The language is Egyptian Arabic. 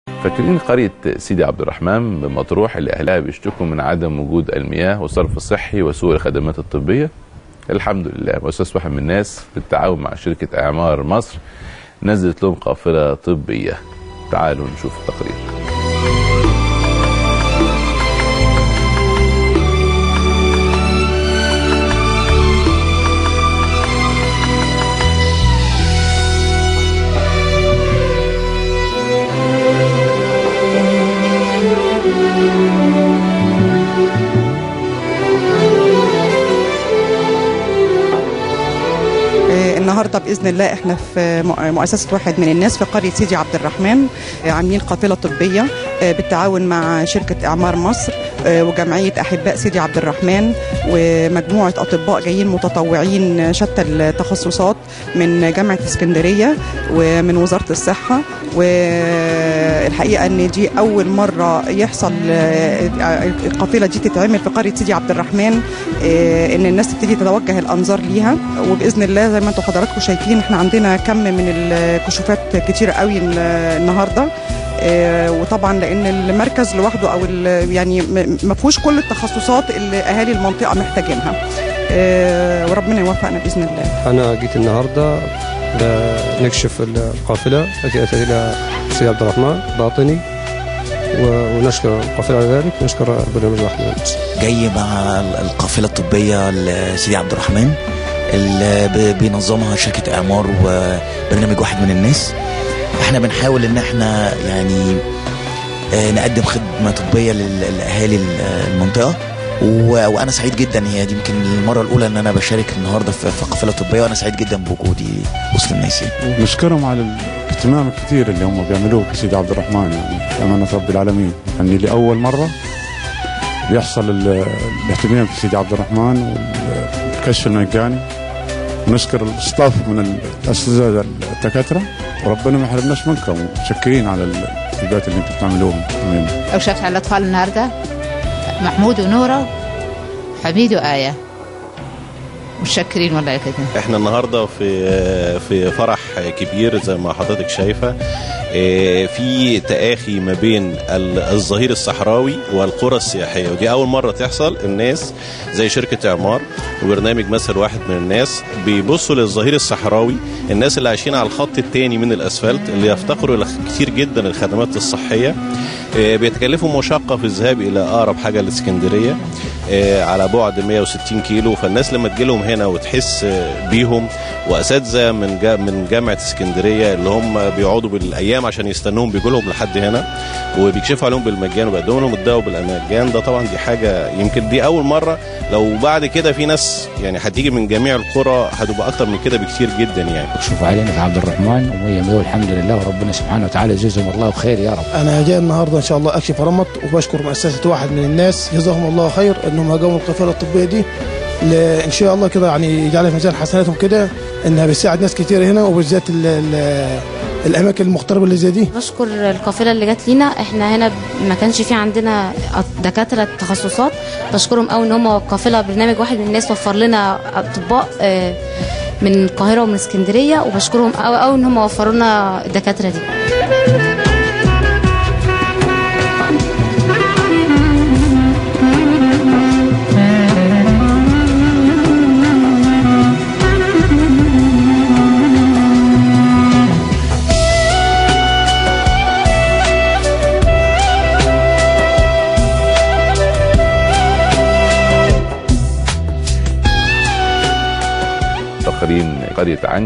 فاكرين قرية سيدي عبد الرحمن بمطروح اللي أهلها بيشتكوا من عدم وجود المياه والصرف الصحي وسوء الخدمات الطبية الحمد لله مؤسسة واحد من الناس بالتعاون مع شركة إعمار مصر نزلت لهم قافلة طبية تعالوا نشوف التقرير النهارده باذن الله احنا في مؤسسه واحد من الناس في قريه سيدي عبد الرحمن عاملين قافله طبيه بالتعاون مع شركه اعمار مصر وجمعيه احباء سيدي عبد الرحمن ومجموعه اطباء جايين متطوعين شتى التخصصات من جامعه اسكندريه ومن وزاره الصحه والحقيقه ان دي اول مره يحصل القافله دي تتعمل في قريه سيدي عبد الرحمن ان الناس تبتدي تتوجه الانظار ليها وباذن الله زي ما انتم حضراتكم شايفين احنا عندنا كم من الكشوفات كتيره قوي النهارده وطبعا لان المركز لوحده او يعني ما فيهوش كل التخصصات اللي اهالي المنطقه محتاجينها وربنا يوفقنا باذن الله انا جيت النهارده نكشف القافله التي اتت الى سيدي عبد الرحمن باطني ونشكر القافله على ذلك ونشكر برنامج واحد من الناس. جاي مع القافله الطبيه لسيدي عبد الرحمن اللي بينظمها شركه اعمار وبرنامج واحد من الناس احنا بنحاول ان احنا يعني نقدم خدمه طبيه لاهالي المنطقه وانا سعيد جدا هي دي يمكن المره الاولى ان انا بشارك النهارده في قافله طبيه وانا سعيد جدا بوجودي وسط الناس يعني. نشكرهم على الاهتمام الكثير اللي هم بيعملوه في سيدي عبد الرحمن يعني امانه رب العالمين يعني لاول مره بيحصل الاهتمام في سيدي عبد الرحمن والكشف المجاني نشكر الستاف من الاساتذه الدكاتره وربنا ما يحرمناش منكم ومتشكرين على الحاجات اللي انتم بتعملوهم لو شفت على الاطفال النهارده محمود ونوره حميد وآية متشكرين والله كده احنا النهارده في في فرح كبير زي ما حضرتك شايفه في تآخي ما بين الظهير الصحراوي والقرى السياحيه ودي اول مره تحصل الناس زي شركه اعمار وبرنامج مثل واحد من الناس بيبصوا للظهير الصحراوي الناس اللي عايشين على الخط الثاني من الاسفلت اللي يفتقروا كتير جدا الخدمات الصحيه بيتكلفوا مشقه في الذهاب الى اقرب حاجه الاسكندريه على بعد 160 كيلو فالناس لما تجي لهم هنا وتحس بيهم واساتذه من من جامعه اسكندريه اللي هم بيقعدوا بالايام عشان يستنوهم بيجوا لهم لحد هنا وبيكشفوا عليهم بالمجان وبيقدموا لهم الدواء بالمجان ده طبعا دي حاجه يمكن دي اول مره لو بعد كده في ناس يعني هتيجي من جميع القرى هتبقى اكتر من كده بكتير جدا يعني شوفوا علينا في عبد الرحمن ومية مية والحمد لله وربنا سبحانه وتعالى يجزيهم الله خير يا رب انا جاي النهارده ان شاء الله اكشف رمط وبشكر مؤسسه واحد من الناس جزاهم الله خير انهم قاموا القافله الطبيه دي ان شاء الله كده يعني يجعلها في ميزان حسناتهم كده انها بتساعد ناس كتير هنا وبالذات الاماكن المغتربه اللي زي دي بشكر القافله اللي جت لينا احنا هنا ما كانش في عندنا دكاتره تخصصات بشكرهم قوي ان هم القافله برنامج واحد من الناس وفر لنا اطباء من القاهره ومن اسكندريه وبشكرهم قوي قوي ان هم وفروا لنا الدكاتره دي تقرين قرية عنك